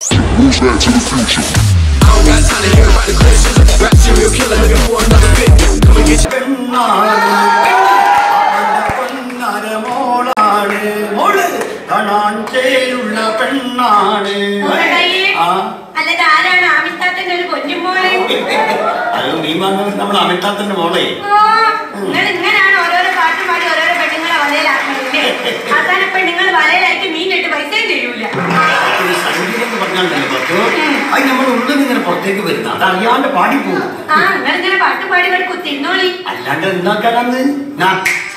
Move back to the future. I don't got time to hear about the criticism. Rap serial killer looking for another victim. Come and get your പെണ്ണാണ് മോള് കാണാൻ ചേലുള്ള പെണ്ണാണ് ആ അല്ലാതെ ആരാണ് ആമിത്താത്തന്റെ ഒരു കൊഞ്ഞുമോള് അത് നീ വന്നത് നമ്മൾ അമിതാത്തിന്റെ മോളെ നിങ്ങൾ ഇങ്ങനെയാണ് ഓരോരോ പാട്ടും പാടി ഓരോരോ പെണ്ണുങ്ങളെ വലയിലാക്കണില്ലേ അവസാനം പെണ്ണുങ്ങൾ വലയിലാക്കി മീനിട്ട് പൈസയും തരൂല ഒരു സംഗീതം എന്ന് പറഞ്ഞാൽ തന്നെ പറ്റോ അത് നമ്മുടെ ഉള്ളിൽ നിന്ന് ഇങ്ങനെ പുറത്തേക്ക് വരുന്ന അത് അറിയാണ്ട് പാടിപ്പോകും ആ നിങ്ങൾ ഇങ്ങനെ പാട്ടും പാടി ഇവിടെ കുത്തിരുന്നോളി അല്ലാണ്ട് എന്താക്കാനാന്ന് ഞാൻ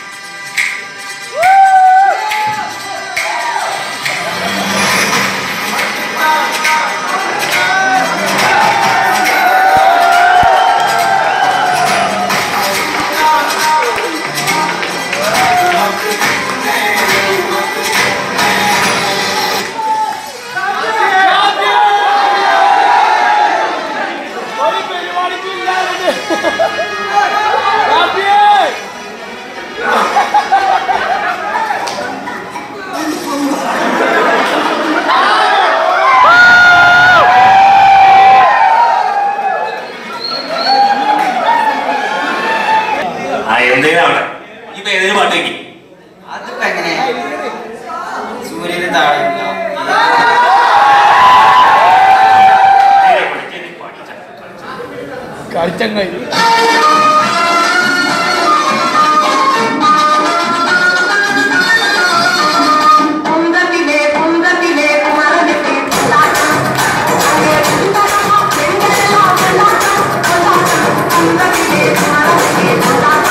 ആ എന്തേലും അവിടെ ഇപ്പൊ ഏതെങ്കിലും പാട്ട് വെക്കും അതിപ്പോ എങ്ങനെ സൂര്യന് താഴെ കുന്തത്തിലെ കുന്തത്തിലെ കുമരനെത്തി കുന്തത്തിലെ കുമരനെത്തി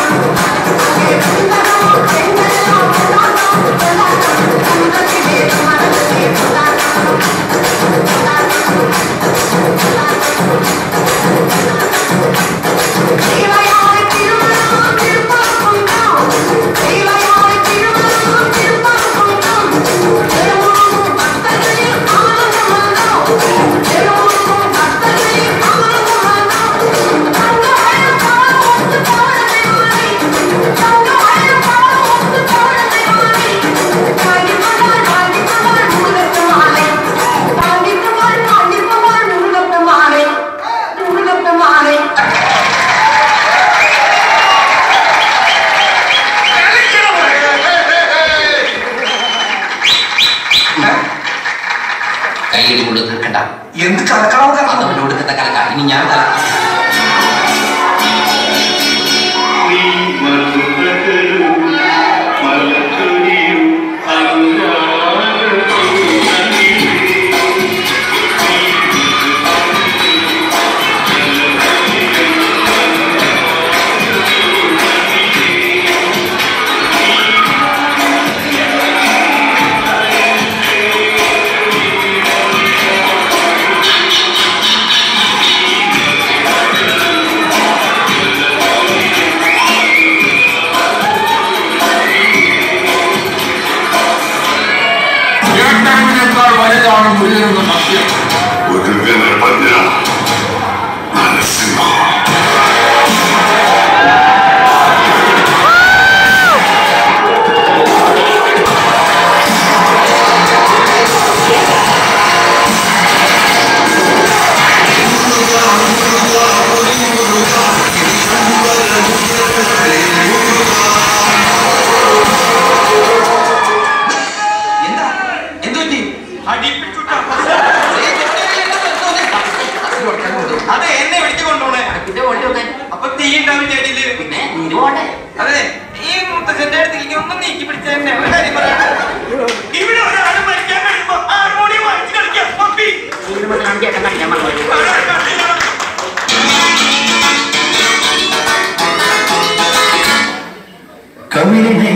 കയ്യിൽ കൊണ്ട് തീർക്കണ്ട എന്ത് കലക്കണം അതവന് കൊടുക്കുന്ന കലക്ക ഇനി ഞാൻ കല ഒരു ഗണപഞ്ഞ നരസിംഹ എന്താ എന്ത് പറ്റി അതെ എന്നെ വിളിച്ചു കൊണ്ടുപോണേ അപ്പൊ തീ ഉണ്ടാവും ചെടിയില് പിന്നെ നീരുപോട്ടെ അതെ ഈ മുത്തച്ഛന്റെ അടുത്തേക്ക് ഒന്നും നീക്കി പിടിച്ച എന്നെ ഒരു കാര്യം പറയട്ടെ ഇവിടെ ഒരാൾ മരിക്കാൻ കഴിയുമ്പോ ഹാർമോണിയം വായിച്ച് കളിക്കാം പപ്പി കവിളിനെ